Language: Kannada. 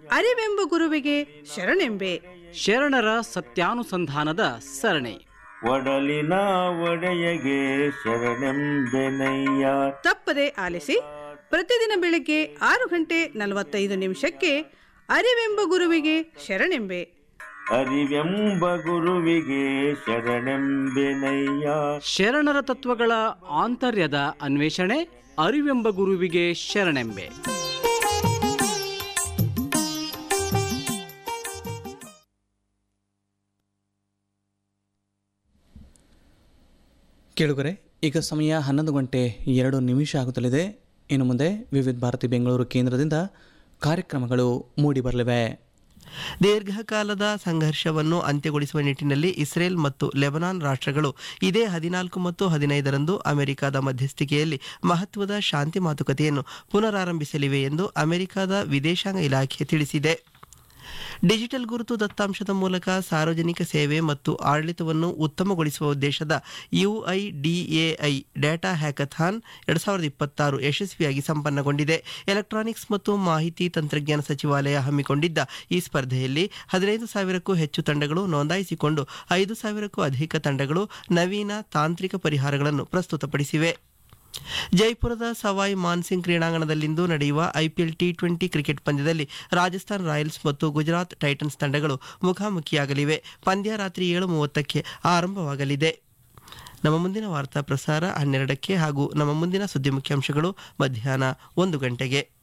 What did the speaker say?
ಅರಿವೆಂಬ ಗುರುವಿಗೆ ಶರಣೆಂಬೆ ಶರಣರ ಸತ್ಯಾನುಸಂಧಾನದ ಸರಣಿ ಒಡಲಿನ ಒಡೆಯಗೆ ಶರಣೆಂಬೆನಯ್ಯ ತಪ್ಪದೆ ಆಲಿಸಿ ಪ್ರತಿದಿನ ಬೆಳಿಗ್ಗೆ ಆರು ಗಂಟೆ ನಲವತ್ತೈದು ನಿಮಿಷಕ್ಕೆ ಅರಿವೆಂಬ ಗುರುವಿಗೆ ಶರಣೆಂಬೆ ಅರಿವೆಂಬ ಗುರುವಿಗೆ ಶರಣೆಂಬೆನಯ್ಯ ಶರಣರ ತತ್ವಗಳ ಆಂತರ್ಯದ ಅನ್ವೇಷಣೆ ಅರಿವೆಂಬ ಗುರುವಿಗೆ ಶರಣೆಂಬೆ ಕೇಳುಗರೆ ಈಗ ಸಮಯ ಹನ್ನೊಂದು ಗಂಟೆ ಎರಡು ನಿಮಿಷ ಆಗುತ್ತಲಿದೆ ಇನ್ನು ಮುಂದೆ ವಿವಿಧ ಭಾರತಿ ಬೆಂಗಳೂರು ಕೇಂದ್ರದಿಂದ ಕಾರ್ಯಕ್ರಮಗಳು ಮೂಡಿಬರಲಿವೆ ದೀರ್ಘಕಾಲದ ಸಂಘರ್ಷವನ್ನು ಅಂತ್ಯಗೊಳಿಸುವ ನಿಟ್ಟಿನಲ್ಲಿ ಇಸ್ರೇಲ್ ಮತ್ತು ಲೆಬನಾನ್ ರಾಷ್ಟ್ರಗಳು ಇದೇ ಹದಿನಾಲ್ಕು ಮತ್ತು ಹದಿನೈದರಂದು ಅಮೆರಿಕದ ಮಧ್ಯಸ್ಥಿಕೆಯಲ್ಲಿ ಮಹತ್ವದ ಶಾಂತಿ ಮಾತುಕತೆಯನ್ನು ಪುನರಾರಂಭಿಸಲಿವೆ ಎಂದು ಅಮೆರಿಕದ ವಿದೇಶಾಂಗ ಇಲಾಖೆ ತಿಳಿಸಿದೆ ಡಿಜಿಟಲ್ ಗುರುತು ದತ್ತಾಂಶದ ಮೂಲಕ ಸಾರ್ವಜನಿಕ ಸೇವೆ ಮತ್ತು ಆಡಳಿತವನ್ನು ಉತ್ತಮಗೊಳಿಸುವ ಉದ್ದೇಶದ ಯುಐಡಿಎಐ ಡೇಟಾ ಹ್ಯಾಕಥಾನ್ ಎರಡ್ ಸಾವಿರದ ಇಪ್ಪತ್ತಾರು ಯಶಸ್ವಿಯಾಗಿ ಸಂಪನ್ನಗೊಂಡಿದೆ ಎಲೆಕ್ಟ್ರಾನಿಕ್ಸ್ ಮತ್ತು ಮಾಹಿತಿ ತಂತ್ರಜ್ಞಾನ ಸಚಿವಾಲಯ ಹಮ್ಮಿಕೊಂಡಿದ್ದ ಈ ಸ್ಪರ್ಧೆಯಲ್ಲಿ ಹದಿನೈದು ಸಾವಿರಕ್ಕೂ ಹೆಚ್ಚು ತಂಡಗಳು ನೋಂದಾಯಿಸಿಕೊಂಡು ಐದು ಸಾವಿರಕ್ಕೂ ಅಧಿಕ ತಂಡಗಳು ನವೀನ ತಾಂತ್ರಿಕ ಪರಿಹಾರಗಳನ್ನು ಪ್ರಸ್ತುತಪಡಿಸಿವೆ ಜೈಪುರದ ಸವಾಯ್ ಮಾನ್ಸಿಂಗ್ ಕ್ರೀಡಾಂಗಣದಲ್ಲಿಂದು ನಡೆಯುವ ಐಪಿಎಲ್ ಟಿ ಟ್ವೆಂಟಿ ಕ್ರಿಕೆಟ್ ಪಂದ್ಯದಲ್ಲಿ ರಾಜಸ್ಥಾನ್ ರಾಯಲ್ಸ್ ಮತ್ತು ಗುಜರಾತ್ ಟೈಟನ್ಸ್ ತಂಡಗಳು ಮುಖಾಮುಖಿಯಾಗಲಿವೆ ಪಂದ್ಯ ರಾತ್ರಿ ಏಳು ಮೂವತ್ತಕ್ಕೆ ಆರಂಭವಾಗಲಿದೆ ನಮ್ಮ ಮುಂದಿನ ವಾರ್ತಾ ಪ್ರಸಾರ ಹನ್ನೆರಡಕ್ಕೆ ಹಾಗೂ ನಮ್ಮ ಮುಂದಿನ ಸುದ್ದಿ ಮುಖ್ಯಾಂಶಗಳು ಮಧ್ಯಾಹ್ನ ಒಂದು ಗಂಟೆಗೆ